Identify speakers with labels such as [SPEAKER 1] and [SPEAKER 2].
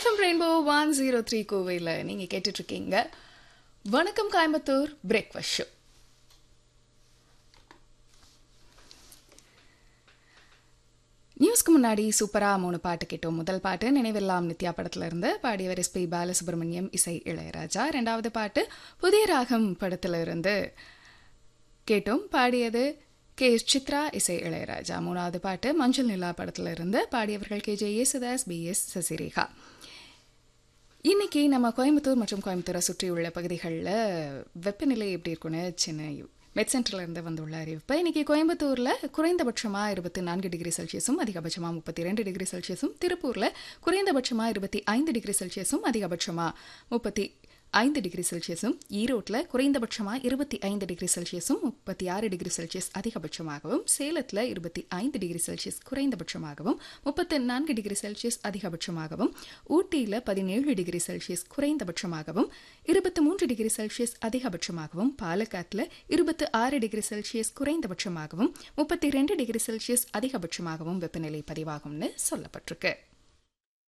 [SPEAKER 1] FM rainbow one zero three கோவையில் நீங்கள் கேட்டுட்ருக்கீங்க வணக்கம் கோயம்புத்தூர் பிரேக்ஃபாஸ்ட் ஷோ நியூஸ்க்கு முன்னாடி சூப்பராக மூணு பாட்டு கேட்டோம் முதல் பாட்டு நினைவெல்லாம் நித்யா படத்துல இருந்து பாடியவர் எஸ் பி பாலசுப்ரமணியம் இசை இளையராஜா ரெண்டாவது பாட்டு புதிய ராகம் படத்துல இருந்து கேட்டோம் பாடியது கே எஸ் சித்ரா இசை இளையராஜா மூணாவது பாட்டு மஞ்சள் நிலா படத்துல இருந்து பாடியவர்கள் K J Yesudas P S Sasirekha இன்னைக்கு நம்ம கோயம்புத்தூர் மற்றும் கோயம்புத்தூரை சுற்றியுள்ள பகுதிகளில் வெப்பநிலை எப்படி இருக்குன்னு சின்ன மெட் சென்டர்ல இருந்து வந்துள்ள அறிவிப்பு இன்னைக்கு கோயம்புத்தூர்ல குறைந்தபட்சமா இருபத்தி நான்கு டிகிரி செல்சியஸும் அதிகபட்சமா முப்பத்தி ரெண்டு டிகிரி செல்சியஸும் திருப்பூர்ல குறைந்தபட்சமா இருபத்தி ஐந்து டிகிரி செல்சியஸும் அதிகபட்சமா முப்பத்தி ஐந்து டிகிரி செல்சியஸும் ஈரோட்டில் குறைந்தபட்சமாக இருபத்தி ஐந்து டிகிரி செல்சியஸும் முப்பத்தி ஆறு டிகிரி செல்சியஸ் அதிகபட்சமாகவும் சேலத்தில் இருபத்தி ஐந்து டிகிரி செல்சியஸ் குறைந்தபட்சமாகவும் முப்பத்தி நான்கு டிகிரி செல்சியஸ் அதிகபட்சமாகவும் ஊட்டியில் பதினேழு டிகிரி செல்சியஸ் குறைந்தபட்சமாகவும் இருபத்தி மூன்று டிகிரி செல்சியஸ் அதிகபட்சமாகவும் பாலக்காட்டில் இருபத்தி ஆறு டிகிரி செல்சியஸ் குறைந்தபட்சமாகவும் முப்பத்தி ரெண்டு டிகிரி செல்சியஸ் அதிகபட்சமாகவும் வெப்பநிலை பதிவாகும்னு சொல்லப்பட்டிருக்கு